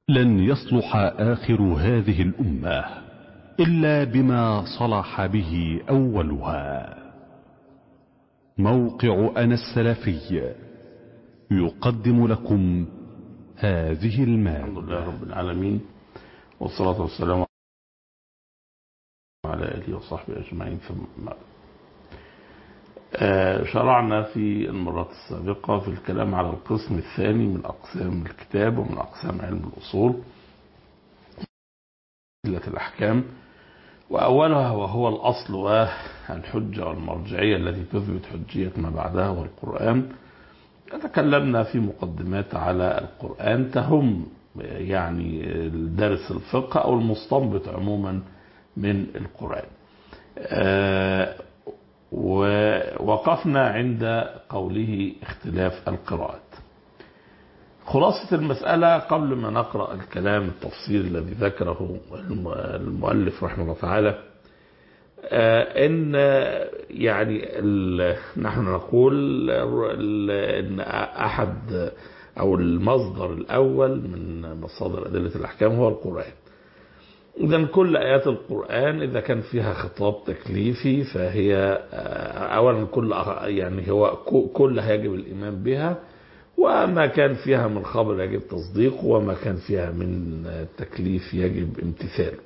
لن يصلح آخر هذه الأمة إلا بما صلح به أولها موقع أنا السلفي يقدم لكم هذه الحمد المادة لله رب العالمين والصلاة والسلام على آله وصحبه أجمعين ثم بعد. آه، شرعنا في المرات السابقة في الكلام على القسم الثاني من أقسام الكتاب ومن أقسام علم الأصول أدلة الأحكام وأولها وهو الأصل والحجة والمرجعية التي تثبت حجية ما بعدها والقرآن تكلمنا في مقدمات على القرآن تهم يعني درس الفقه أو المستنبط عموما من القرآن آه، ووقفنا عند قوله اختلاف القراءات خلاصة المسألة قبل ما نقرأ الكلام التفصيل الذي ذكره الم- المؤلف رحمه الله تعالى آه، ان يعني ال- نحن نقول ال- ان احد او المصدر الاول من مصادر ادله الاحكام هو القران اذا كل ايات القران اذا كان فيها خطاب تكليفي فهي آه، اولا كل يعني هو ك- كلها يجب الايمان بها وما كان فيها من خبر يجب تصديقه وما كان فيها من آه، تكليف يجب امتثاله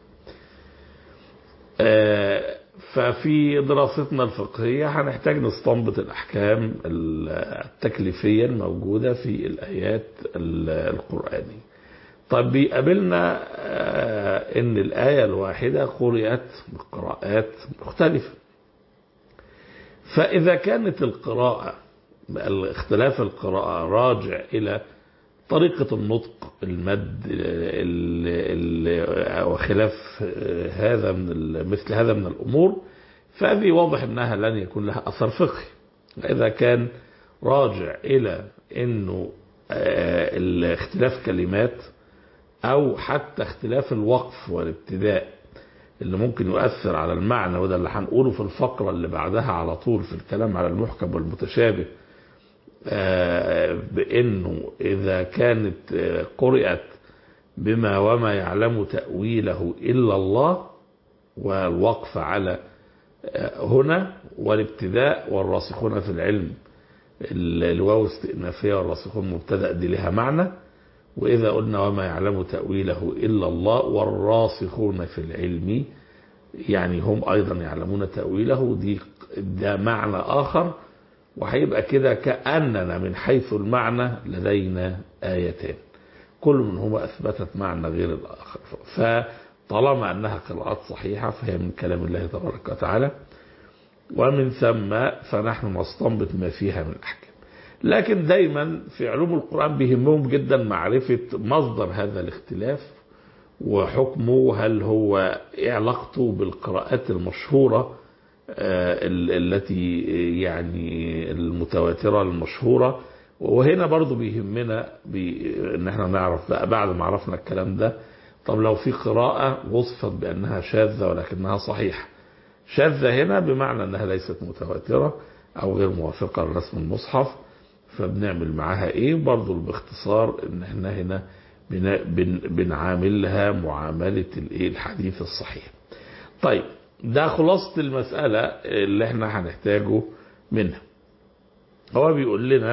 آه، ففي دراستنا الفقهية هنحتاج نستنبط الأحكام التكليفية الموجودة في الآيات ال- القرآنية طب بيقابلنا آه، إن الآية الواحدة قرأت بقراءات مختلفة فإذا كانت القراءة اختلاف القراءة راجع إلى طريقة النطق المد ال- ال- وخلاف هذا من ال- مثل هذا من الأمور فهذه واضح أنها لن يكون لها أثر فقهي إذا كان راجع إلى أنه آه، الاختلاف كلمات أو حتى اختلاف الوقف والابتداء اللي ممكن يؤثر على المعنى وده اللي هنقوله في الفقرة اللي بعدها على طول في الكلام على المحكم والمتشابه آه، بأنه إذا كانت آه، قرأت بما وما يعلم تأويله إلا الله والوقف على آه، هنا والابتداء والراسخون في العلم ال- الواو استئنافية والراسخون مبتدأ دي لها معنى وإذا قلنا وما يعلم تأويله إلا الله والراسخون في العلم يعني هم أيضا يعلمون تأويله دي ده معنى آخر وهيبقى كده كأننا من حيث المعنى لدينا آيتان كل منهما أثبتت معنى غير الآخر فطالما أنها قراءات صحيحة فهي من كلام الله تبارك وتعالى ومن ثم فنحن نستنبط ما فيها من أحكام لكن دايما في علوم القرآن بيهمهم جدا معرفة مصدر هذا الاختلاف وحكمه هل هو إيه علاقته بالقراءات المشهورة آه، ال- التي يعني المتواترة المشهورة وهنا برضو بيهمنا بي ان احنا نعرف بقى بعد ما عرفنا الكلام ده طب لو في قراءة وصفت بأنها شاذة ولكنها صحيحة شاذة هنا بمعنى أنها ليست متواترة أو غير موافقة لرسم المصحف فبنعمل معاها إيه برضو باختصار إن احنا هنا بن- بن- بنعاملها معاملة الإيه الحديث الصحيح طيب ده خلاصة المسألة اللي احنا هنحتاجه منها هو بيقول لنا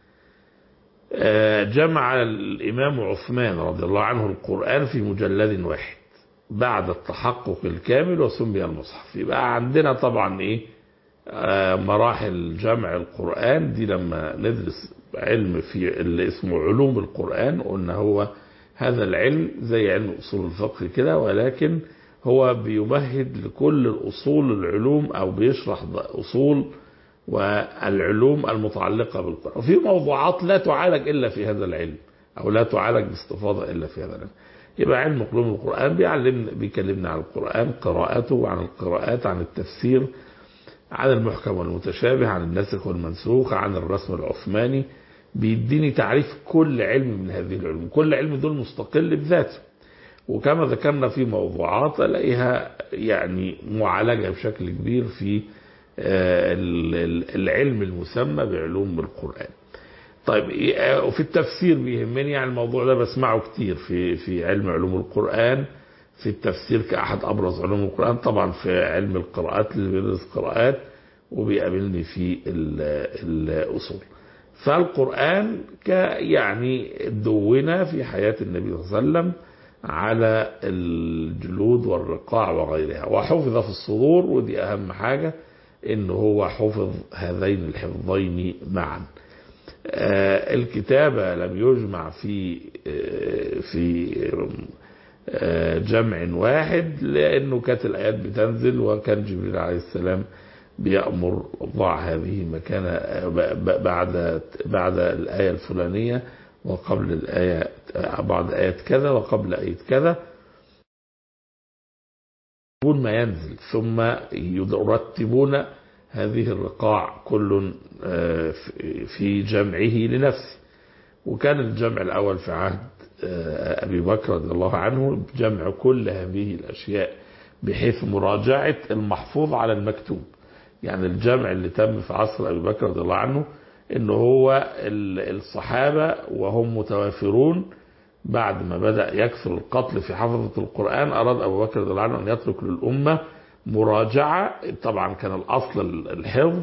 آه، جمع الإمام عثمان رضي الله عنه القرآن في مجلد واحد بعد التحقق الكامل وسمي المصحف يبقى عندنا طبعا ايه آه، مراحل جمع القرآن دي لما ندرس علم في اللي اسمه علوم القرآن قلنا هو هذا العلم زي علم أصول الفقه كده ولكن هو بيمهد لكل الأصول العلوم أو بيشرح أصول والعلوم المتعلقة بالقرآن وفي موضوعات لا تعالج إلا في هذا العلم أو لا تعالج باستفاضة إلا في هذا العلم يبقى علم علوم القرآن بيعلمنا بيكلمنا عن القرآن قراءته وعن القراءات عن التفسير عن المحكم والمتشابه عن الناسخ والمنسوخ عن الرسم العثماني بيديني تعريف كل علم من هذه العلوم كل علم دول مستقل بذاته وكما ذكرنا في موضوعات الاقيها يعني معالجه بشكل كبير في آه، ال- ال- العلم المسمى بعلوم القرآن طيب إيه- وفي التفسير بيهمني يعني الموضوع ده بسمعه كتير في في علم علوم القرآن في التفسير كأحد أبرز علوم القرآن طبعا في علم القراءات اللي بيدرس قراءات وبيقابلني في ال- الأصول فالقرآن ك يعني دون في حياة النبي صلى الله عليه وسلم على الجلود والرقاع وغيرها وحفظ في الصدور ودي أهم حاجة إن هو حفظ هذين الحفظين معا آه، الكتابة لم يجمع في آه، في آه، جمع واحد لأنه كانت الآيات بتنزل وكان جبريل عليه السلام بيأمر ضع هذه مكان ب- ب- بعد بعد الآية الفلانية وقبل الآية بعد آية كذا وقبل آية كذا يرتبون ما ينزل ثم يرتبون هذه الرقاع كل آه، في- في جمعه لنفسه وكان الجمع الأول في عهد آه، أبي بكر رضي الله عنه جمع كل هذه الأشياء بحيث مراجعة المحفوظ على المكتوب يعني الجمع اللي تم في عصر أبي بكر رضي الله عنه إن هو ال- الصحابة وهم متوافرون بعد ما بدأ يكثر القتل في حفظة القرآن أراد أبو بكر رضي الله عنه أن يترك للأمة مراجعة طبعا كان الأصل الحفظ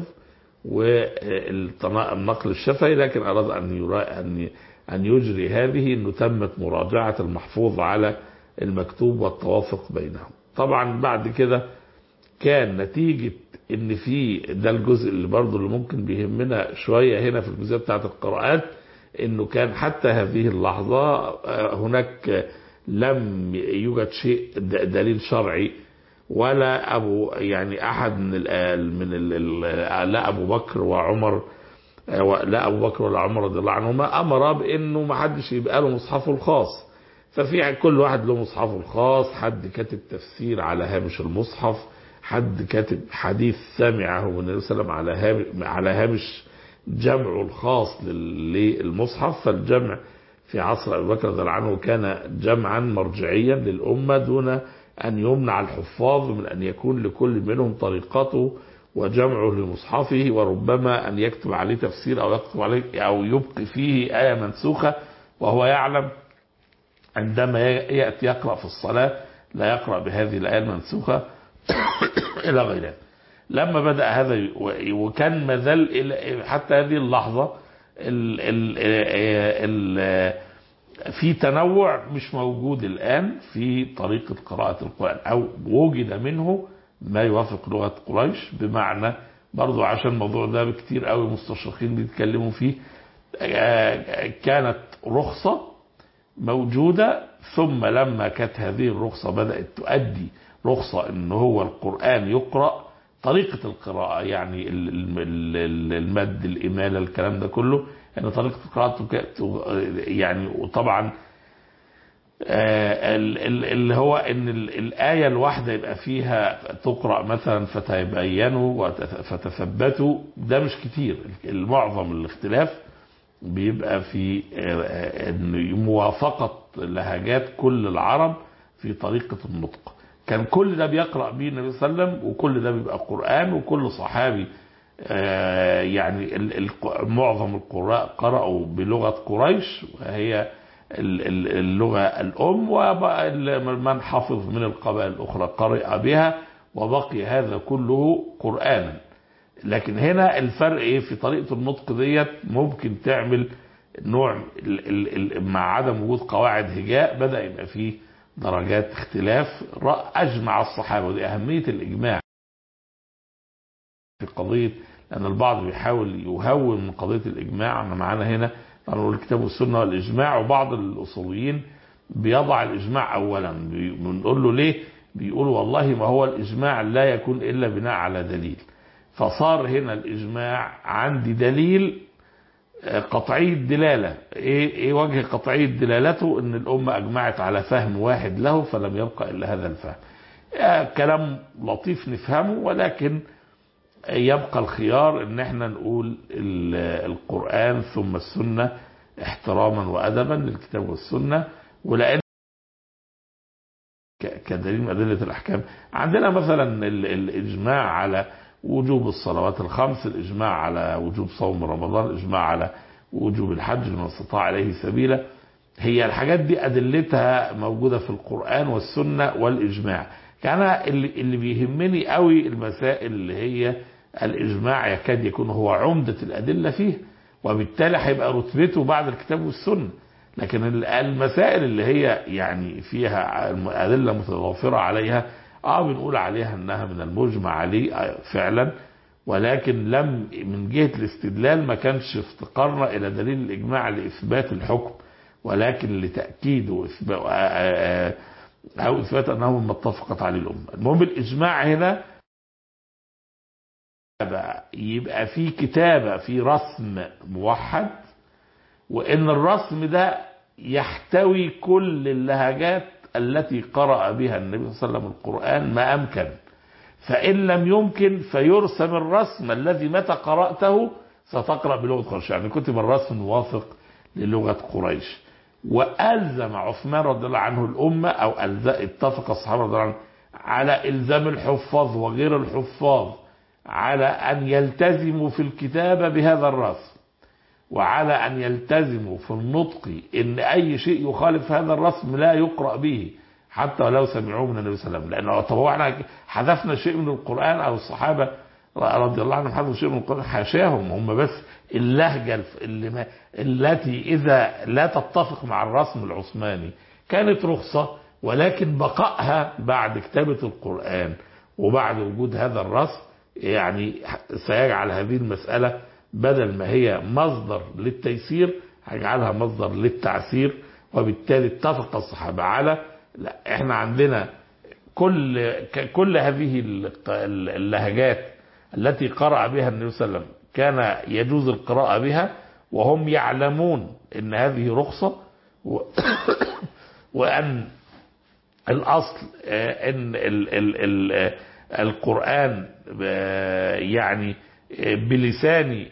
والنقل الشفهي لكن أراد أن يرا أن أن يجري هذه أنه تمت مراجعة المحفوظ على المكتوب والتوافق بينهم طبعا بعد كده كان نتيجة ان في ده الجزء اللي برضه اللي ممكن بيهمنا شوية هنا في الجزئية بتاعت القراءات انه كان حتى هذه اللحظة آه، هناك لم يوجد شيء د- دليل شرعي ولا ابو يعني احد من ال من ال لا ابو بكر وعمر آه، لا ابو بكر ولا عمر رضي الله عنهما امر بانه ما حدش يبقى له مصحفه الخاص ففي كل واحد له مصحفه الخاص حد كاتب تفسير على هامش المصحف حد كاتب حديث سمعه من النبي صلى الله عليه وسلم على هامش على هامش جمعه الخاص لل- للمصحف فالجمع في عصر ابي بكر رضي الله عنه كان جمعا مرجعيا للامه دون ان يمنع الحفاظ من ان يكون لكل منهم طريقته وجمعه لمصحفه وربما ان يكتب عليه تفسير او يكتب عليه او يبقي فيه ايه منسوخه وهو يعلم عندما ياتي يقرا في الصلاه لا يقرا بهذه الايه المنسوخه الى غير ذلك لما بدا هذا ي- و- وكان ما زال إلى- حتى هذه اللحظه ال ال ال في تنوع مش موجود الان في طريقه قراءه القران او وجد منه ما يوافق لغه قريش بمعنى برضو عشان الموضوع ده كتير قوي مستشرقين بيتكلموا فيه آه، كانت رخصه موجودة ثم لما كانت هذه الرخصة بدأت تؤدي رخصة ان هو القرآن يقرأ طريقة القراءة يعني ال- ال- ال- المد الإمالة الكلام ده كله يعني طريقة القراءة تك- ت- يعني وطبعا آه، ال- ال- اللي هو ان ال- الآية الواحدة يبقى فيها تقرأ مثلا فتبينوا وتث- فتثبتوا ده مش كتير المعظم الاختلاف بيبقى في آه، آه، إن موافقة لهجات كل العرب في طريقة النطق كان كل ده بيقرأ به النبي صلى الله عليه وسلم وكل ده بيبقى قرآن وكل صحابي آه، يعني ال- ال- معظم القراء قرأوا بلغة قريش وهي ال- ال- اللغة الأم ومن حفظ من القبائل الأخرى قرأ بها وبقي هذا كله قرآنا لكن هنا الفرق ايه في طريقه النطق ديت ممكن تعمل نوع ال ال ال مع عدم وجود قواعد هجاء بدا يبقى فيه درجات اختلاف رأ- اجمع الصحابه ودي اهميه الاجماع في قضيه لان البعض بيحاول يهون من قضيه الاجماع احنا معانا هنا نقول الكتاب والسنه والاجماع وبعض الاصوليين بيضع الاجماع اولا بي- بنقول له ليه بيقول والله ما هو الاجماع لا يكون الا بناء على دليل فصار هنا الإجماع عندي دليل آه، قطعي الدلالة إيه, إيه وجه قطعي دلالته إن الأمة أجمعت على فهم واحد له فلم يبقى إلا هذا الفهم آه، كلام لطيف نفهمه ولكن يبقى الخيار ان احنا نقول ال- القرآن ثم السنة احتراما وأدبا للكتاب والسنة ولأن ك- كدليل من أدلة الأحكام عندنا مثلا ال- الإجماع على وجوب الصلوات الخمس الإجماع على وجوب صوم رمضان الإجماع على وجوب الحج لمن استطاع عليه سبيلا هي الحاجات دي أدلتها موجودة في القرآن والسنة والإجماع كان اللي, اللي بيهمني قوي المسائل اللي هي الإجماع يكاد يكون هو عمدة الأدلة فيه وبالتالي هيبقى رتبته بعد الكتاب والسنة لكن المسائل اللي هي يعني فيها أدلة متضافرة عليها اه بنقول عليها انها من المجمع عليه فعلا ولكن لم من جهة الاستدلال ما كانش افتقارنا الى دليل الاجماع لاثبات الحكم ولكن لتأكيد او اثبات انه ما اتفقت عليه الامة المهم الاجماع هنا يبقى في كتابة في رسم موحد وان الرسم ده يحتوي كل اللهجات التي قرأ بها النبي صلى الله عليه وسلم القرآن ما أمكن فإن لم يمكن فيرسم الرسم الذي متى قرأته ستقرأ بلغة قريش يعني كتب الرسم موافق للغة قريش وألزم عثمان رضي الله عنه الأمة أو اتفق الصحابة رضي الله عنهم على إلزام الحفاظ وغير الحفاظ على أن يلتزموا في الكتابة بهذا الرسم وعلى أن يلتزموا في النطق إن أي شيء يخالف هذا الرسم لا يقرأ به حتى ولو سمعوه من النبي صلى الله عليه وسلم لأنه طب احنا حذفنا شيء من القرآن أو الصحابة رضي الله عنهم حذفوا شيء من القرآن حاشاهم هم بس اللهجة اللي ما التي إذا لا تتفق مع الرسم العثماني كانت رخصة ولكن بقائها بعد كتابة القرآن وبعد وجود هذا الرسم يعني سيجعل هذه المسألة بدل ما هي مصدر للتيسير هيجعلها مصدر للتعسير وبالتالي اتفق الصحابة على لا احنا عندنا كل كل هذه اللهجات التي قرأ بها النبي صلى الله عليه وسلم كان يجوز القراءة بها وهم يعلمون ان هذه رخصة و وان الاصل ان ال ال ال القرآن يعني بلسان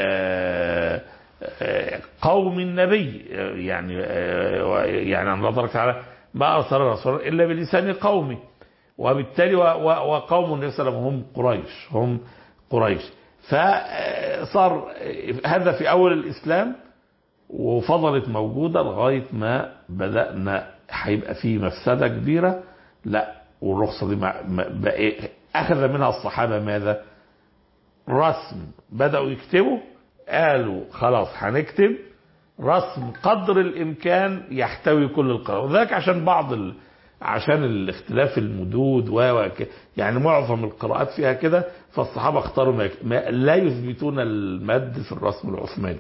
قوم النبي يعني يعني الله تبارك وتعالى ما ارسل رسولا الا بلسان قومه وبالتالي وقوم النبي صلى الله عليه وسلم هم قريش هم قريش فصار هذا في اول الاسلام وفضلت موجوده لغايه ما بدانا هيبقى في مفسده كبيره لا والرخصه دي بقى اخذ منها الصحابه ماذا؟ رسم بدأوا يكتبوا قالوا خلاص هنكتب رسم قدر الإمكان يحتوي كل القراءة وذلك عشان بعض ال... عشان الاختلاف المدود و يعني معظم القراءات فيها كده فالصحابة اختاروا ما... ما لا يثبتون المد في الرسم العثماني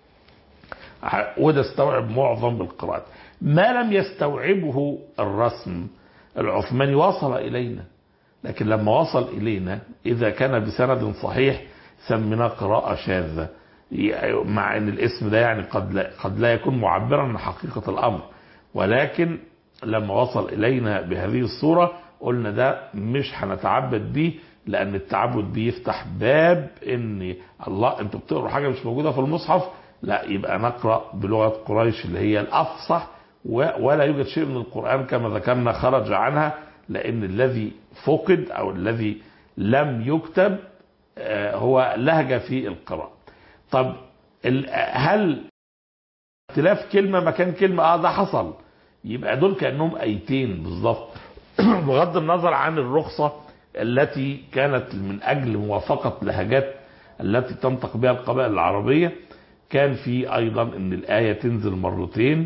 وده استوعب معظم القراءات ما لم يستوعبه الرسم العثماني وصل إلينا لكن لما وصل إلينا إذا كان بسند صحيح سميناه قراءة شاذة مع أن الاسم ده يعني قد لا, قد لا يكون معبرا عن حقيقة الأمر ولكن لما وصل إلينا بهذه الصورة قلنا ده مش هنتعبد بيه لأن التعبد بيه يفتح باب أن الله أنتوا بتقروا حاجة مش موجودة في المصحف لا يبقى نقرأ بلغة قريش اللي هي الأفصح ولا يوجد شيء من القرآن كما ذكرنا خرج عنها لأن الذي فقد أو الذي لم يكتب هو لهجة في القراءة طب هل اختلاف كلمة مكان كلمة اه ده حصل يبقى دول كأنهم أيتين بالظبط بغض النظر عن الرخصة التي كانت من أجل موافقة لهجات التي تنطق بها القبائل العربية كان في أيضا أن الآية تنزل مرتين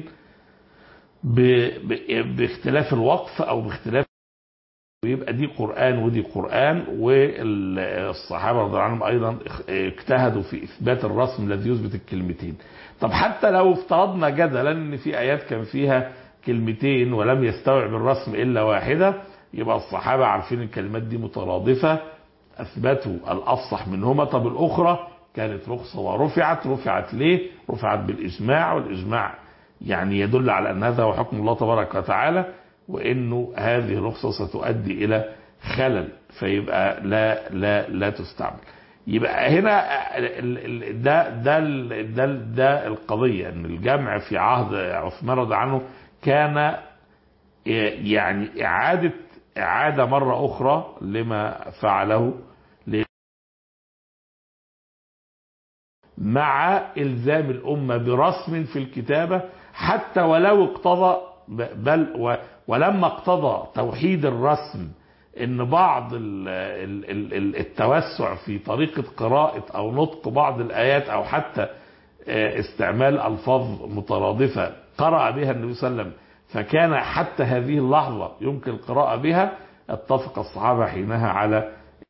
باختلاف الوقف أو باختلاف ويبقى دي قرآن ودي قرآن والصحابة رضي الله عنهم أيضا اجتهدوا في إثبات الرسم الذي يثبت الكلمتين طب حتى لو افترضنا جدلا ان في آيات كان فيها كلمتين ولم يستوعب الرسم إلا واحدة يبقى الصحابة عارفين الكلمات دي مترادفة أثبتوا الأفصح منهما طب الأخرى كانت رخصة ورفعت رفعت ليه رفعت بالإجماع والإجماع يعني يدل على أن هذا هو حكم الله تبارك وتعالى وانه هذه الرخصه ستؤدي الى خلل فيبقى لا لا لا تستعمل يبقى هنا ده ده ده ده القضيه ان الجمع في عهد عثمان رضي عنه كان يعني اعاده اعاده مره اخرى لما فعله مع إلزام الأمة برسم في الكتابة حتى ولو اقتضى بل و- ولما اقتضى توحيد الرسم ان بعض ال- ال- ال- ال- التوسع في طريقة قراءة او نطق بعض الايات او حتى آه، استعمال الفاظ مترادفة قرأ بها النبي صلى الله عليه وسلم فكان حتى هذه اللحظة يمكن القراءة بها اتفق الصحابة حينها على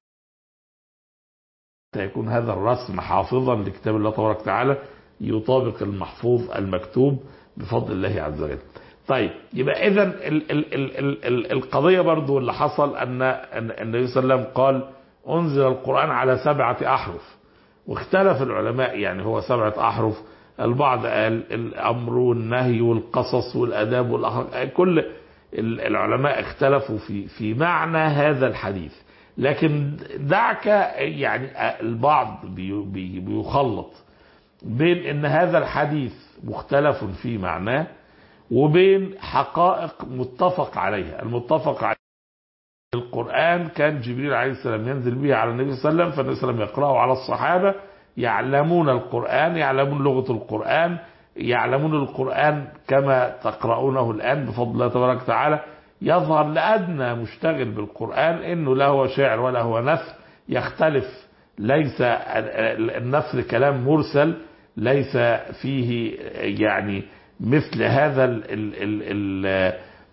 حتى يكون هذا الرسم حافظا لكتاب الله تبارك وتعالى يطابق المحفوظ المكتوب بفضل الله عز وجل طيب يبقى اذا ال ال ال ال ال القضيه برضو اللي حصل ان أن النبي صلى الله عليه وسلم قال انزل القران على سبعه احرف واختلف العلماء يعني هو سبعه احرف البعض قال الامر والنهي والقصص والاداب والاخلاق كل ال- العلماء اختلفوا في في معنى هذا الحديث لكن دعك يعني البعض بي- بي- بيخلط بين ان هذا الحديث مختلف في معناه وبين حقائق متفق عليها المتفق عليه القرآن كان جبريل عليه السلام ينزل به على النبي صلى الله عليه وسلم فالنبي صلى الله عليه وسلم يقرأه على الصحابة يعلمون القرآن يعلمون لغة القرآن يعلمون القرآن كما تقرؤونه الآن بفضل الله تبارك وتعالى يظهر لأدنى مشتغل بالقرآن إنه لا هو شعر ولا هو نثر يختلف ليس النثر كلام مرسل ليس فيه يعني مثل هذا ال ال ال ال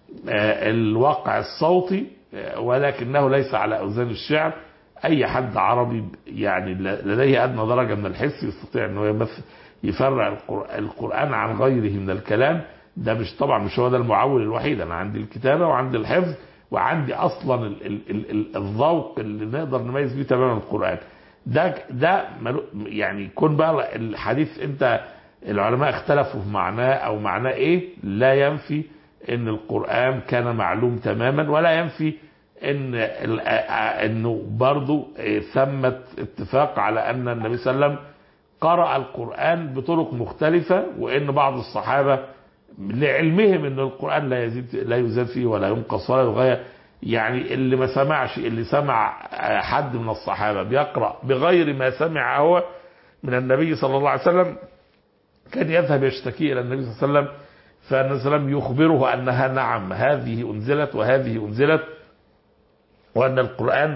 الواقع الصوتي ولكنه ليس على أوزان الشعر أي حد عربي يعني لديه أدنى درجة من الحس يستطيع أنه يمثل يفرع القر- القرآن عن غيره من الكلام ده مش طبعا مش هو ده المعول الوحيد أنا عندي الكتابة وعندي الحفظ وعندي أصلا ال ال ال ال الذوق اللي نقدر نميز بيه تماما القرآن ده ده ملو- يعني يكون بقى الحديث أنت العلماء اختلفوا في معناه أو معناه إيه لا ينفي ان القرآن كان معلوم تماما ولا ينفي ان ال- آ- انه برضو آه، ثمة اتفاق على ان النبي صلى الله عليه وسلم قرأ القرآن بطرق مختلفة وان بعض الصحابة لعلمهم ان القرآن لا يزيد لا يزاد فيه ولا ينقص ولا يغير يعني اللي ما سمعش اللي سمع آه، حد من الصحابة بيقرأ بغير ما سمع هو من النبي صلى الله عليه وسلم كان يذهب يشتكي الى النبي صلى الله عليه وسلم فالنبي صلى الله عليه وسلم يخبره انها نعم هذه انزلت وهذه انزلت وان القران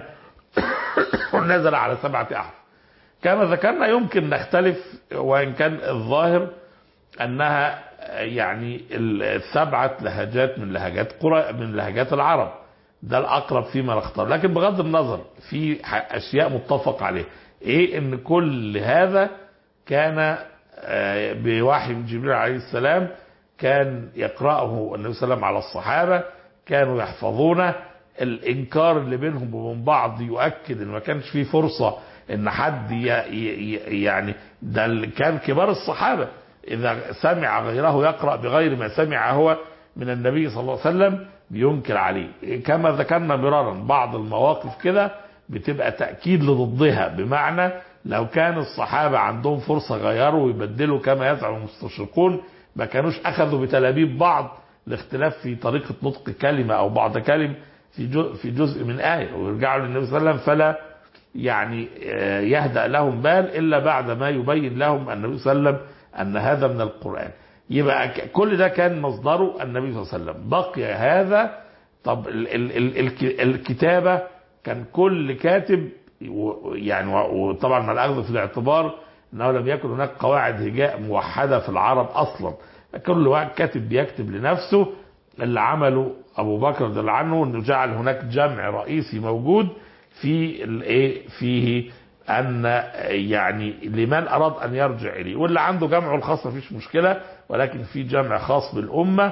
نزل على سبعه احرف كما ذكرنا يمكن نختلف وان كان الظاهر انها يعني السبعه لهجات من لهجات قرى من لهجات العرب ده الاقرب فيما نختار لكن بغض النظر في اشياء متفق عليها ايه ان كل هذا كان آه، بوحي من جبريل عليه السلام كان يقرأه النبي صلى الله عليه وسلم على الصحابة كانوا يحفظونه الإنكار اللي بينهم وبين بعض يؤكد إن ما كانش فيه فرصة إن حد ي- ي- يعني ده اللي كان كبار الصحابة إذا سمع غيره يقرأ بغير ما سمع هو من النبي صلى الله عليه وسلم بينكر عليه كما ذكرنا مرارا بعض المواقف كده بتبقى تأكيد لضدها بمعنى لو كان الصحابة عندهم فرصة غيروا ويبدلوا كما يزعم المستشرقون ما كانوش أخذوا بتلابيب بعض لاختلاف في طريقة نطق كلمة أو بعض كلم في جزء, في جزء من آية ويرجعوا للنبي صلى الله عليه وسلم فلا يعني آه، يهدأ لهم بال إلا بعد ما يبين لهم النبي صلى الله عليه وسلم أن هذا من القرآن يبقى ك- كل ده كان مصدره النبي صلى الله عليه وسلم بقي هذا طب ال ال ال الك- الكتابة كان كل كاتب و- يعني و- وطبعا مع الأخذ في الاعتبار أنه لم يكن هناك قواعد هجاء موحدة في العرب أصلا كل واحد كاتب بيكتب لنفسه اللي عمله أبو بكر رضي الله عنه أنه جعل هناك جمع رئيسي موجود في الايه فيه ان يعني لمن اراد ان يرجع اليه واللي عنده جمعه الخاص مفيش مشكله ولكن في جمع خاص بالامه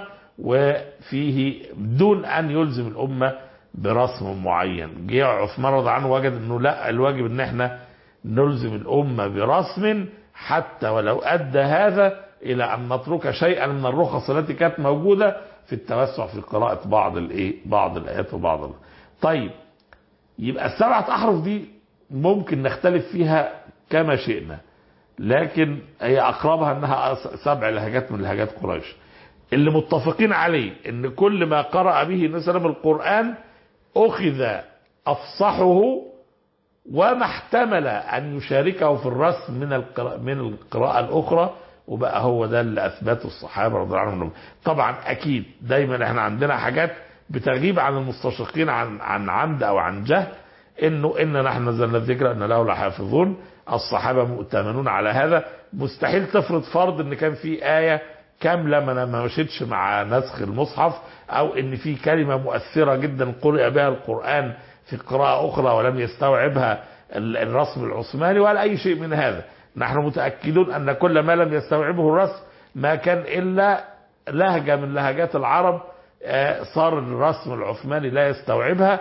وفيه دون ان يلزم الامه برسم معين جه عثمان رضي الله عنه وجد انه لا الواجب ان احنا نلزم الامه برسم حتى ولو ادى هذا الى ان نترك شيئا من الرخص التي كانت موجوده في التوسع في قراءه بعض الايه بعض الايات وبعض ال- طيب يبقى السبعة أحرف دي ممكن نختلف فيها كما شئنا لكن هي أقربها أنها أس- سبع لهجات من لهجات قريش اللي متفقين عليه أن كل ما قرأ به النبي صلى الله عليه وسلم القرآن أخذ أفصحه وما احتمل أن يشاركه في الرسم من القراءة, من القراءة الأخرى وبقى هو ده اللي أثبته الصحابة رضي الله عنهم طبعا أكيد دايما احنا عندنا حاجات بتغيب عن المستشرقين عن عن عمد أو عن جهل انه ان نحن نزلنا الذكر ان له لحافظون الصحابه مؤتمنون على هذا مستحيل تفرض فرض ان كان في ايه كامله ما ما مشيتش مع نسخ المصحف او ان في كلمه مؤثره جدا قرئ بها القران في قراءه اخرى ولم يستوعبها ال- الرسم العثماني ولا اي شيء من هذا نحن متاكدون ان كل ما لم يستوعبه الرسم ما كان الا لهجه من لهجات العرب آه، صار الرسم العثماني لا يستوعبها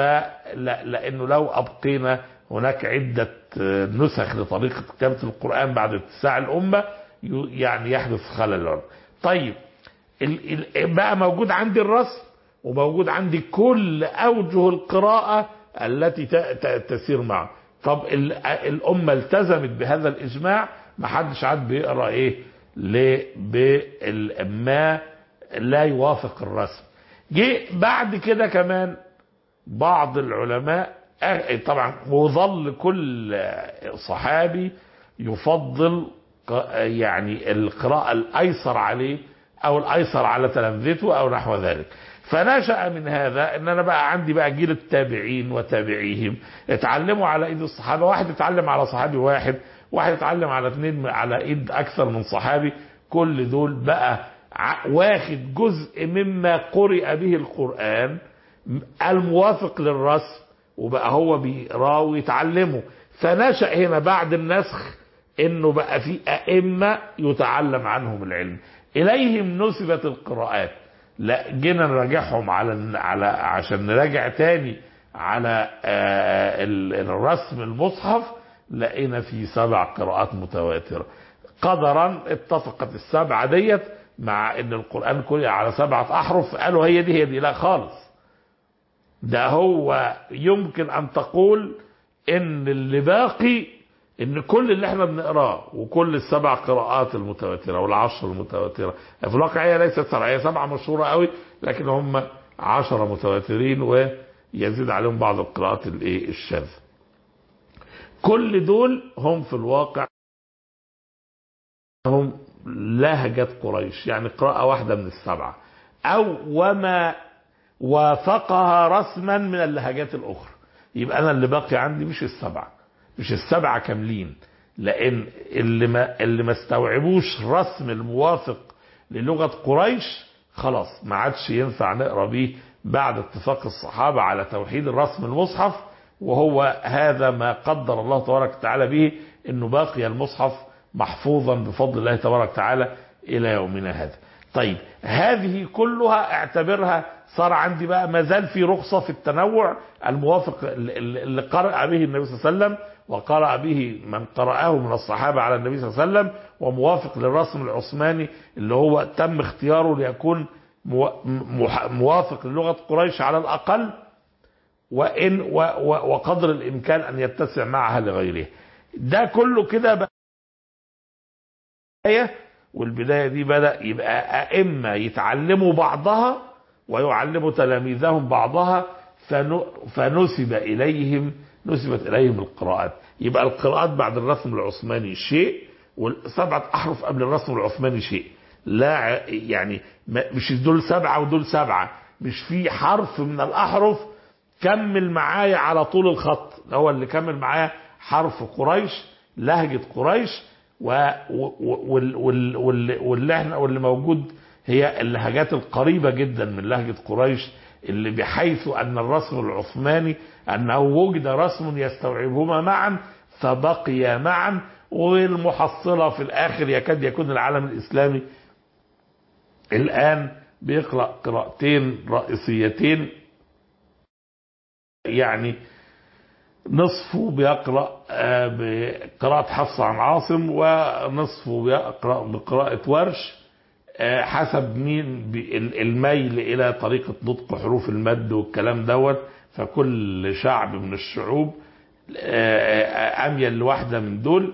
فلا لانه لو ابقينا هناك عده آه، نسخ لطريقه كتابه القران بعد اتساع الامه ي- يعني يحدث خلل طيب ال- ال- بقى موجود عندي الرسم وموجود عندي كل اوجه القراءه التي ت- ت- تسير معه طب ال- الامه التزمت بهذا الاجماع ما حدش عاد بيقرا ايه ل- بال- ما لا يوافق الرسم جه بعد كده كمان بعض العلماء آه، طبعا وظل كل صحابي يفضل ق- يعني القراءة الأيسر عليه أو الأيسر على تلامذته أو نحو ذلك فنشأ من هذا ان انا بقى عندي بقى جيل التابعين وتابعيهم اتعلموا على ايد الصحابه واحد اتعلم على صحابي واحد واحد اتعلم على اثنين على ايد اكثر من صحابي كل دول بقى ع- واخد جزء مما قرئ به القرآن الموافق للرسم وبقى هو بيقراه ويتعلمه فنشأ هنا بعد النسخ انه بقى في ائمه يتعلم عنهم العلم اليهم نسبت القراءات لا جينا نراجعهم على على عشان نراجع تاني على آه، ال- الرسم المصحف لقينا في سبع قراءات متواتره قدرا اتفقت السبعه ديت مع ان القران قرئ على سبعه احرف قالوا هي دي هي دي لا خالص ده هو يمكن ان تقول ان اللي باقي ان كل اللي احنا بنقراه وكل السبع قراءات المتواتره والعشر المتواتره في الواقع هي ليست سبعه هي سبعه مشهوره قوي لكن هم عشرة متواترين ويزيد عليهم بعض القراءات الايه الشاذه كل دول هم في الواقع هم لهجة قريش يعني قراءة واحدة من السبعة أو وما وافقها رسما من اللهجات الأخرى يبقى أنا اللي باقي عندي مش السبعة مش السبعة كاملين لأن اللي ما اللي ما استوعبوش رسم الموافق للغة قريش خلاص ما عادش ينفع نقرا بيه بعد اتفاق الصحابة على توحيد الرسم المصحف وهو هذا ما قدر الله تبارك وتعالى به انه باقي المصحف محفوظا بفضل الله تبارك وتعالى الى يومنا هذا. طيب هذه كلها اعتبرها صار عندي بقى ما زال في رخصه في التنوع الموافق اللي قرأ به النبي صلى الله عليه وسلم وقرأ به من قرأه من الصحابه على النبي صلى الله عليه وسلم وموافق للرسم العثماني اللي هو تم اختياره ليكون مو- مح- موافق للغه قريش على الاقل وان و و وقدر الامكان ان يتسع معها لغيره. ده كله كده بقى بداية والبداية دي بدأ يبقى أئمة يتعلموا بعضها ويعلموا تلاميذهم بعضها فن- فنسب إليهم نسبت إليهم القراءات يبقى القراءات بعد الرسم العثماني شيء والسبعة أحرف قبل الرسم العثماني شيء لا ع- يعني ما- مش دول سبعة ودول سبعة مش في حرف من الأحرف كمل معايا على طول الخط هو اللي كمل معايا حرف قريش لهجة قريش و و- وال وال وال واللي احنا واللي موجود هي اللهجات القريبة جدا من لهجة قريش اللي بحيث أن الرسم العثماني أنه وجد رسم يستوعبهما معا فبقي معا والمحصلة في الآخر يكاد يكون العالم الإسلامي الآن بيقرأ قراءتين رئيسيتين يعني نصفه بيقرأ آه، بقراءة حفص عن عاصم ونصفه بيقرأ بقراءة ورش آه، حسب مين بي- ال- الميل إلى طريقة نطق حروف المد والكلام دوت فكل شعب من الشعوب آه، آه، أميل لواحدة من دول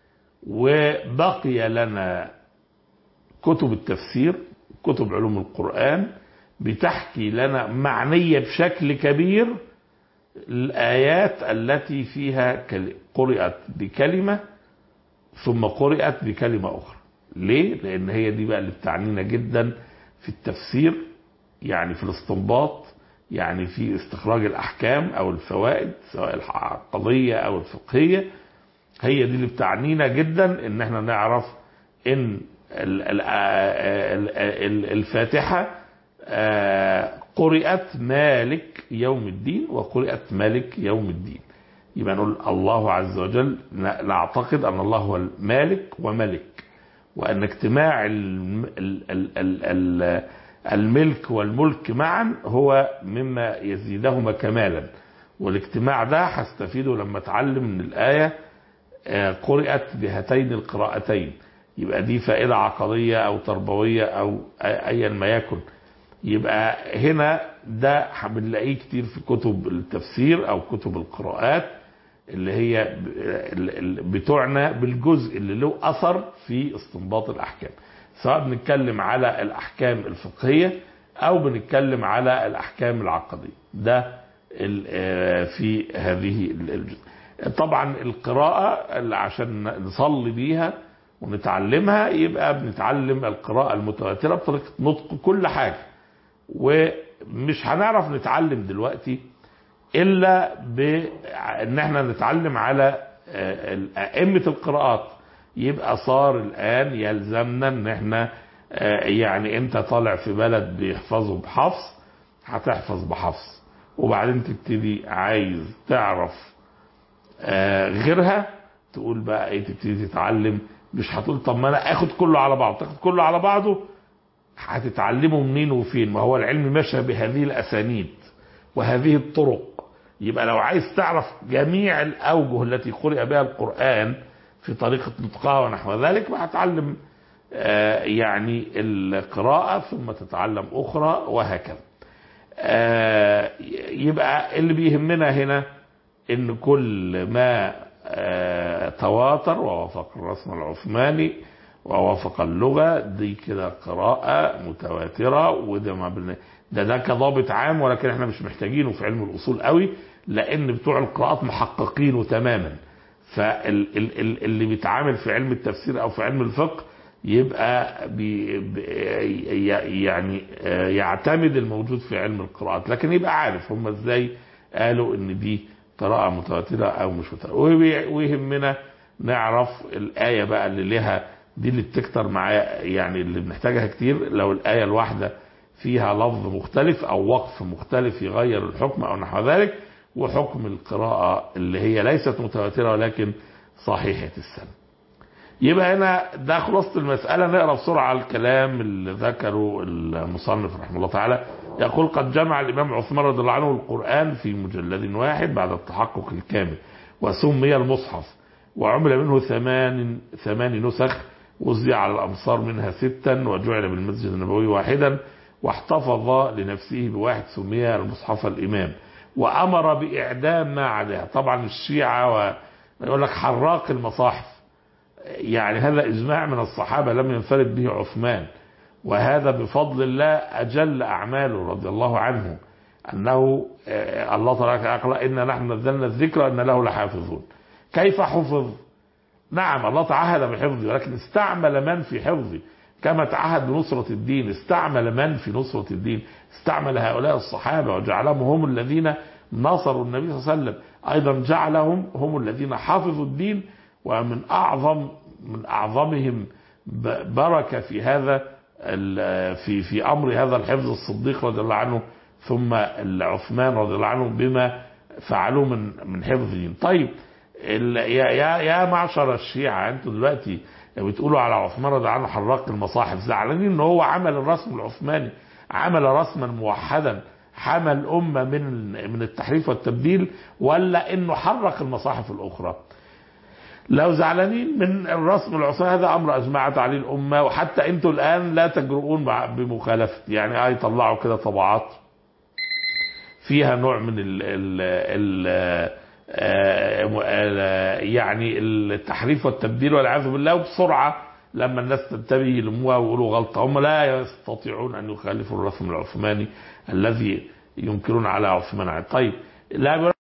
وبقي لنا كتب التفسير كتب علوم القرآن بتحكي لنا معنية بشكل كبير الآيات التي فيها كل- قرأت بكلمة ثم قرأت بكلمة أخرى ليه؟ لأن هي دي بقى اللي بتعنينا جدا في التفسير يعني في الاستنباط يعني في استخراج الأحكام أو الفوائد سواء العقدية أو الفقهية هي دي اللي بتعنينا جدا ان احنا نعرف ان ال- ال- ال- ال- الفاتحة آه، قرأت مالك يوم الدين وقرأت مالك يوم الدين يبقى نقول الله عز وجل ن- نعتقد ان الله هو المالك وملك وان اجتماع الم- ال- ال- ال- ال- الملك والملك معا هو مما يزيدهما كمالا والاجتماع ده هستفيده لما اتعلم من الايه آه، قرأت بهاتين القراءتين يبقى دي فائدة عقدية أو تربوية أو أيا ما يكن يبقى هنا ده بنلاقيه كتير في كتب التفسير أو كتب القراءات اللي هي ب- ال- ال- بتعنى بالجزء اللي له أثر في استنباط الأحكام سواء بنتكلم على الأحكام الفقهية أو بنتكلم على الأحكام العقدية ده ال- آه، في هذه ال- الجزء طبعا القراءة اللي عشان نصلي بيها ونتعلمها يبقى بنتعلم القراءة المتواترة بطريقة نطق كل حاجة ومش هنعرف نتعلم دلوقتي إلا بأن احنا نتعلم على آه، أئمة القراءات يبقى صار الآن يلزمنا ان احنا آه، يعني انت طالع في بلد بيحفظوا بحفظ هتحفظ بحفظ وبعدين تبتدي عايز تعرف آه، غيرها تقول بقى ايه تبتدي تتعلم مش هتقول طب ما انا اخد كله على بعضه تاخد كله على بعضه هتتعلمه منين وفين ما هو العلم ماشي بهذه الاسانيد وهذه الطرق يبقى لو عايز تعرف جميع الاوجه التي قرئ بها القران في طريقه نطقها ونحو ذلك هتعلم آه، يعني القراءه ثم تتعلم اخرى وهكذا آه، يبقى اللي بيهمنا هنا ان كل ما آه، تواتر ووافق الرسم العثماني ووافق اللغة دي كده قراءة متواترة وده ما بن... ده ده كضابط عام ولكن احنا مش محتاجينه في علم الأصول قوي لأن بتوع القراءات محققينه تماما فاللي بيتعامل في علم التفسير أو في علم الفقه يبقى بي بي يعني آه، يعتمد الموجود في علم القراءات لكن يبقى عارف هم ازاي قالوا ان دي قراءة متواترة او مش متواترة وي- ويهمنا نعرف الآية بقى اللي لها دي اللي بتكتر معايا يعني اللي بنحتاجها كتير لو الآية الواحدة فيها لفظ مختلف او وقف مختلف يغير الحكم او نحو ذلك وحكم القراءة اللي هي ليست متواترة ولكن صحيحة السنة يبقى هنا ده خلاصة المسألة نقرا بسرعة الكلام اللي ذكره المصنف رحمه الله تعالى يقول قد جمع الإمام عثمان رضي الله عنه القرآن في مجلد واحد بعد التحقق الكامل وسمي المصحف وعمل منه ثمان ثمان نسخ وزع على الأمصار منها ستا وجعل بالمسجد النبوي واحدا واحتفظ لنفسه بواحد سمي المصحف الإمام وأمر بإعدام ما عداه طبعا الشيعة و... يقول لك حراق المصاحف يعني هذا إجماع من الصحابة لم ينفرد به عثمان وهذا بفضل الله أجل أعماله رضي الله عنه أنه آه، الله تعالى قال إن نحن نزلنا الذكر إن له لحافظون كيف حفظ نعم الله تعهد بحفظه ولكن استعمل من في حفظه كما تعهد بنصرة الدين استعمل من في نصرة الدين استعمل هؤلاء الصحابة وجعلهم هم الذين نصروا النبي صلى الله عليه وسلم أيضا جعلهم هم الذين حافظوا الدين ومن أعظم من أعظمهم ب- بركة في هذا ال- في في أمر هذا الحفظ الصديق رضي الله عنه ثم عثمان رضي الله عنه بما فعلوه من من حفظ الدين طيب ال- يا يا يا معشر الشيعة انتوا دلوقتي بتقولوا على عثمان رضي الله عنه حراق المصاحف زعلانين ان هو عمل الرسم العثماني عمل رسما موحدا حمى الأمة من من التحريف والتبديل ولا انه حرق المصاحف الأخرى لو زعلانين من الرسم العثماني هذا امر اجمعت عليه الامه وحتى انتوا الان لا تجرؤون مع- بمخالفه يعني اه يطلعوا كده طبعات فيها نوع من ال ال ال آه، آه، يعني التحريف والتبديل والعياذ بالله وبسرعه لما الناس تنتبه يلموها ويقولوا غلطه هم لا يستطيعون ان يخالفوا الرسم العثماني الذي ينكرون على عثمان طيب لا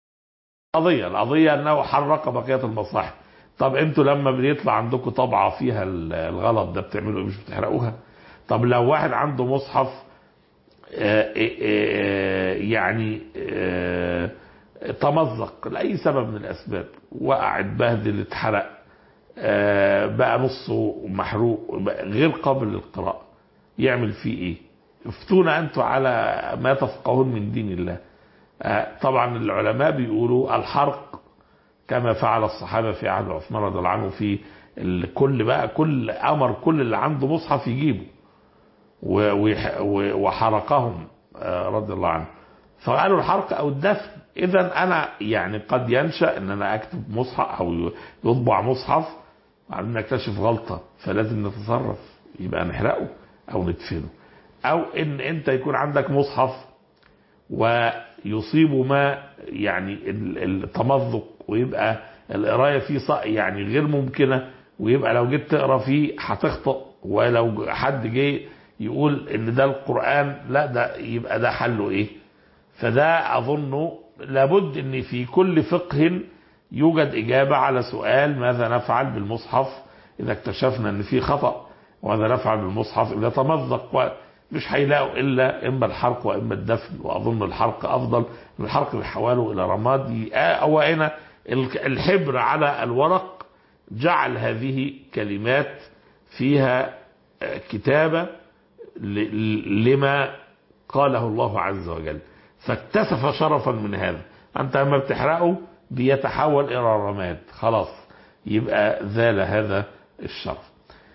قضية القضية انه حرق بقية المصاحف طب انتوا لما بيطلع عندكم طبعة فيها الغلط ده بتعملوا ايه مش بتحرقوها طب لو واحد عنده مصحف آه، آه، يعني آه، تمزق لأي سبب من الأسباب وقع اتبهدل اتحرق آه، بقى نصه محروق بقى غير قابل للقراءة يعمل فيه ايه افتونا انتوا على ما تفقهون من دين الله آه، طبعا العلماء بيقولوا الحرق كما فعل الصحابة في عهد عثمان رضي الله عنه في الكل بقى كل امر كل اللي عنده مصحف يجيبه و- ويح- و- وحرقهم آه، رضي الله عنه فقالوا الحرق او الدفن اذا انا يعني قد ينشا ان انا اكتب مصحف او يطبع مصحف وبعدين نكتشف غلطه فلازم نتصرف يبقى نحرقه او ندفنه او ان انت يكون عندك مصحف ويصيب ما يعني ال- التمزق ويبقى القرايه فيه ص- يعني غير ممكنه ويبقى لو جيت تقرا فيه هتخطئ ولو حد جه يقول ان ده القران لا ده يبقى ده حله ايه فده اظنه لابد ان في كل فقه يوجد اجابه على سؤال ماذا نفعل بالمصحف اذا اكتشفنا ان في خطا وماذا نفعل بالمصحف اذا تمزق مش هيلاقوا الا اما الحرق واما الدفن واظن الحرق افضل من الحرق بحواله الى رماد او هنا الحبر على الورق جعل هذه كلمات فيها كتابه ل- لما قاله الله عز وجل فاكتسف شرفا من هذا انت لما بتحرقه بيتحول الى رماد خلاص يبقى زال هذا الشرف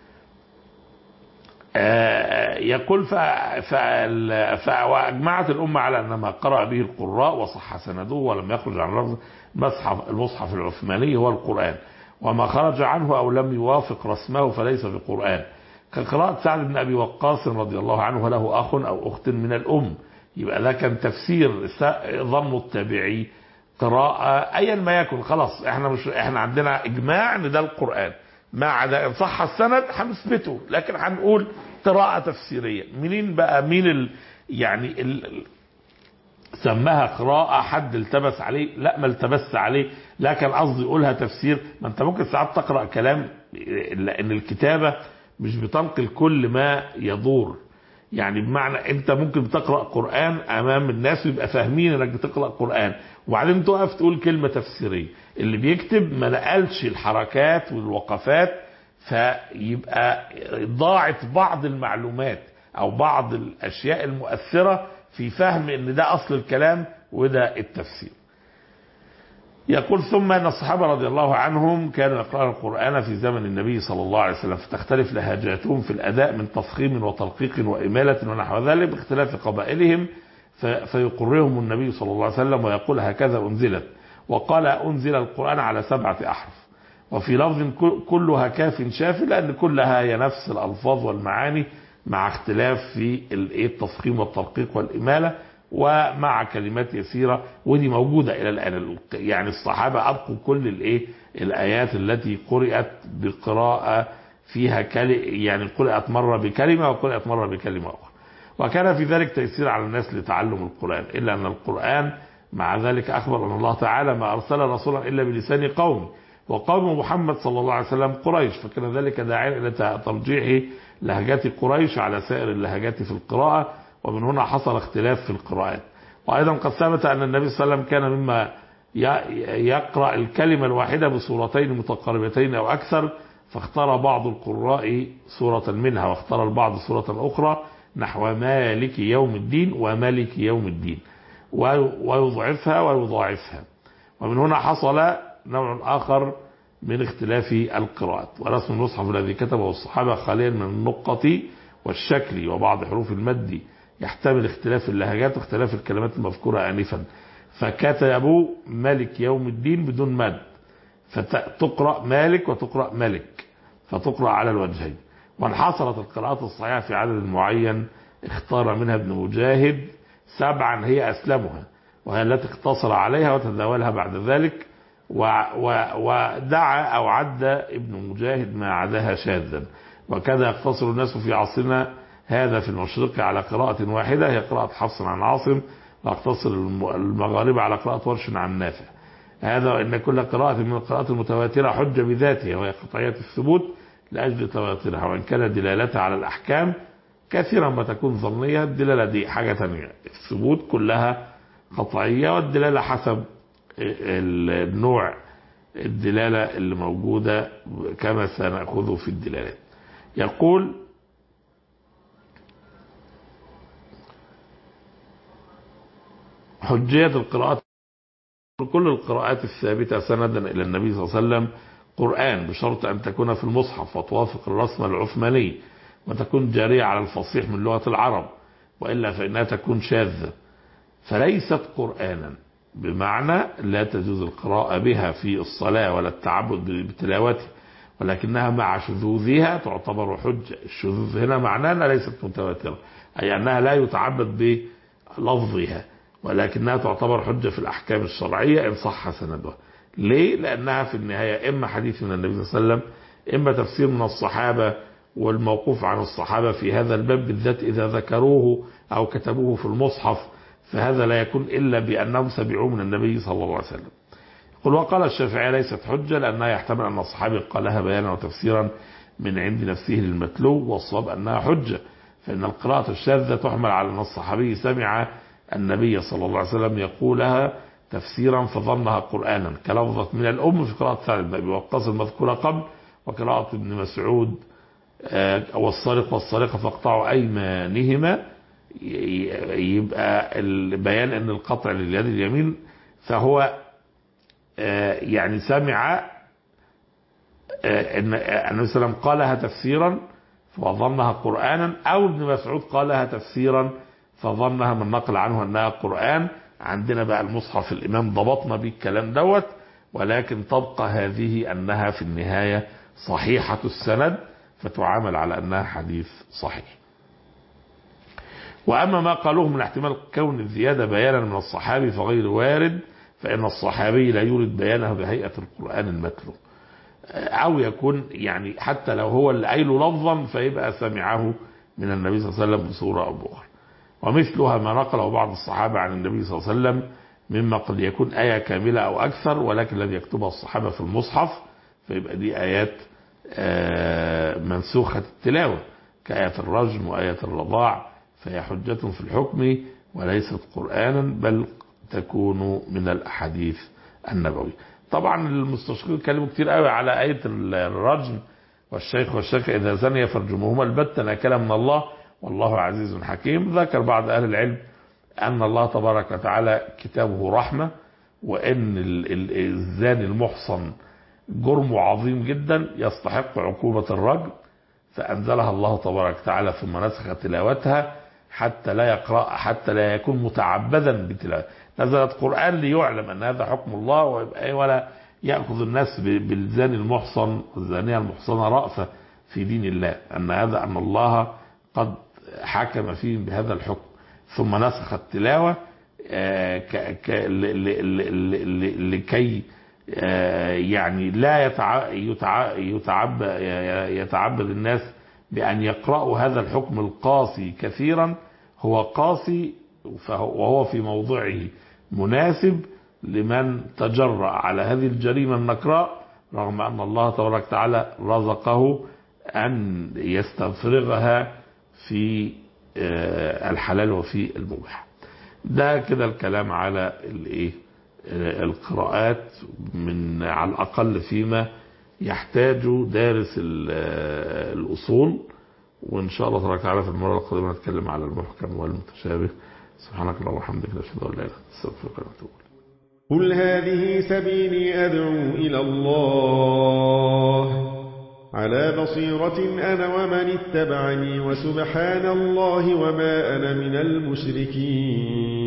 آه، يقول ف... فال- ف... واجمعت الامه على ان ما قرأ به القراء وصح سنده ولم يخرج عن لفظ مصحف المصحف العثماني هو القران وما خرج عنه او لم يوافق رسمه فليس بقران كقراءة سعد بن ابي وقاص رضي الله عنه له اخ او اخت من الام يبقى ده كان تفسير س- ظن التابعي قراءة ايا ما يكن خلاص احنا مش احنا عندنا اجماع ان ده القرآن ما عدا ان صح السند هنثبته لكن هنقول قراءة تفسيرية منين بقى مين ال يعني ال سماها قراءة حد التبس عليه لا ما التبس عليه لا كان قصدي يقولها تفسير ما انت ممكن ساعات تقرأ كلام لان الكتابة مش بتنقل كل ما يدور يعني بمعنى انت ممكن تقرا قران امام الناس ويبقى فاهمين انك بتقرا قران وبعدين تقف تقول كلمه تفسيريه اللي بيكتب ما نقلش الحركات والوقفات فيبقى ضاعت بعض المعلومات او بعض الاشياء المؤثره في فهم ان ده اصل الكلام وده التفسير يقول ثم ان الصحابه رضي الله عنهم كانوا يقرأون القران في زمن النبي صلى الله عليه وسلم فتختلف لهجاتهم في الاداء من تفخيم وترقيق واماله ونحو ذلك باختلاف قبائلهم ف- فيقرهم النبي صلى الله عليه وسلم ويقول هكذا انزلت وقال انزل القران على سبعه احرف وفي لفظ كل- كلها كاف شاف لان كلها هي نفس الالفاظ والمعاني مع اختلاف في الايه التفخيم والترقيق والاماله ومع كلمات يسيره ودي موجوده الى الان يعني الصحابه ابقوا كل الايه الايات التي قرات بقراءه فيها كلمه يعني قرات مره بكلمه وقرات مره بكلمه اخرى وكان في ذلك تيسير على الناس لتعلم القران الا ان القران مع ذلك اخبر ان الله تعالى ما ارسل رسولا الا بلسان قوم وقوم محمد صلى الله عليه وسلم قريش فكان ذلك داعيا الى ترجيح لهجات قريش على سائر اللهجات في القراءه ومن هنا حصل اختلاف في القراءات وايضا قد ثبت ان النبي صلى الله عليه وسلم كان مما ي- يقرا الكلمه الواحده بصورتين متقاربتين او اكثر فاختار بعض القراء سوره منها واختار البعض سوره اخرى نحو مالك يوم الدين وملك يوم الدين وي- ويضعفها ويضاعفها ومن هنا حصل نوع آخر من اختلاف القراءات ورسم المصحف الذي كتبه الصحابة خاليا من النقطة والشكل وبعض حروف المد يحتمل اختلاف اللهجات واختلاف الكلمات المذكورة آنفا فكتبوا ملك يوم الدين بدون مد فتقرأ مالك وتقرأ ملك فتقرأ على الوجهين وانحصرت القراءات الصحيحة في عدد معين اختار منها ابن مجاهد سبعا هي أسلمها وهي التي اقتصر عليها وتداولها بعد ذلك و- و- ودعا أو عد ابن مجاهد ما عداها شاذا وكذا يقتصر الناس في عصرنا هذا في المشرق على قراءة واحدة هي قراءة حفص عن عاصم ويقتصر الم- المغاربة على قراءة ورش عن نافع هذا وإن كل قراءة من القراءات المتواترة حجة بذاتها وهي قطعية الثبوت لأجل تواترها وإن كان دلالتها على الأحكام كثيرا ما تكون ظنية الدلالة دي حاجة تانية الثبوت كلها قطعية والدلالة حسب النوع الدلالة اللي موجودة كما سنأخذه في الدلالات يقول حجية القراءات كل القراءات الثابتة سندا إلى النبي صلى الله عليه وسلم قرآن بشرط أن تكون في المصحف وتوافق الرسم العثماني وتكون جارية على الفصيح من لغة العرب وإلا فإنها تكون شاذة فليست قرآنا بمعنى لا تجوز القراءة بها في الصلاة ولا التعبد بتلاوتها ولكنها مع شذوذها تعتبر حجة الشذوذ هنا معناه أنها ليست متواترة أي أنها لا يتعبد بلفظها ولكنها تعتبر حجة في الأحكام الشرعية إن صح سندها ليه؟ لأنها في النهاية إما حديث من النبي صلى الله عليه وسلم إما تفسير من الصحابة والموقوف عن الصحابة في هذا الباب بالذات إذا ذكروه أو كتبوه في المصحف فهذا لا يكون إلا بأنهم سمعوه من النبي صلى الله عليه وسلم قل وقال الشافعي ليست حجة لأنها يحتمل أن الصحابي قالها بيانا وتفسيرا من عند نفسه للمتلو والصواب أنها حجة فإن القراءة الشاذة تحمل على أن الصحابي سمع النبي صلى الله عليه وسلم يقولها تفسيرا فظنها قرآنا كلفظة من الأم في قراءة سعد بن أبي وقاص المذكورة قبل وقراءة ابن مسعود والسارق والسارقة فاقطعوا أيمانهما يبقى البيان أن القطع لليد اليمين فهو يعني سمع أن النبي صلى الله عليه وسلم قالها تفسيرا فظنها قرآنا أو ابن مسعود قالها تفسيرا فظنها من نقل عنه أنها قرآن عندنا بقى المصحف الإمام ضبطنا بيه الكلام دوت ولكن تبقى هذه أنها في النهاية صحيحة السند فتعامل على أنها حديث صحيح وأما ما قالوه من احتمال كون الزيادة بيانا من الصحابي فغير وارد فإن الصحابي لا يورد بيانه بهيئة القرآن المتلو أو يكون يعني حتى لو هو اللي قايله لفظا فيبقى سمعه من النبي صلى الله عليه وسلم بصورة أو بأخرى ومثلها ما نقله بعض الصحابة عن النبي صلى الله عليه وسلم مما قد يكون آية كاملة أو أكثر ولكن لم يكتبها الصحابة في المصحف فيبقى دي آيات منسوخة التلاوة كآية الرجم وآية الرضاع فهي حجة في الحكم وليست قرآنا بل تكون من الأحاديث النبوية طبعا المستشرقين اتكلموا كتير قوي على آية الرجم والشيخ والشيخة إذا زني فرجمهما البتة نكلا من الله والله عزيز حكيم ذكر بعض أهل العلم أن الله تبارك وتعالى كتابه رحمة وأن الزاني المحصن جرم عظيم جدا يستحق عقوبة الرجم فأنزلها الله تبارك وتعالى ثم نسخ تلاوتها حتى لا يقرأ حتى لا يكون متعبدا بتلاوته نزلت قرآن ليعلم أن هذا حكم الله ويبقى ولا يأخذ الناس بالزاني المحصن والزانية المحصنة رأفة في دين الله أن هذا أن الله قد حكم فيهم بهذا الحكم ثم نسخ التلاوة لكي يعني لا يتعب يتعبد الناس بأن يقرأوا هذا الحكم القاسي كثيرا هو قاسي وهو في موضعه مناسب لمن تجرأ على هذه الجريمة النكراء رغم أن الله تبارك وتعالى رزقه أن يستفرغها في الحلال وفي المباح ده كده الكلام على الايه القراءات من على الأقل فيما يحتاج دارس الأصول وإن شاء الله تبارك وتعالى في المرة القادمة نتكلم على المحكم والمتشابه سبحانك اللهم وبحمدك نشهد أن لا إله إلا أنت نستغفرك ونتوب قل هذه سبيلي أدعو إلى الله على بصيرة أنا ومن اتبعني وسبحان الله وما أنا من المشركين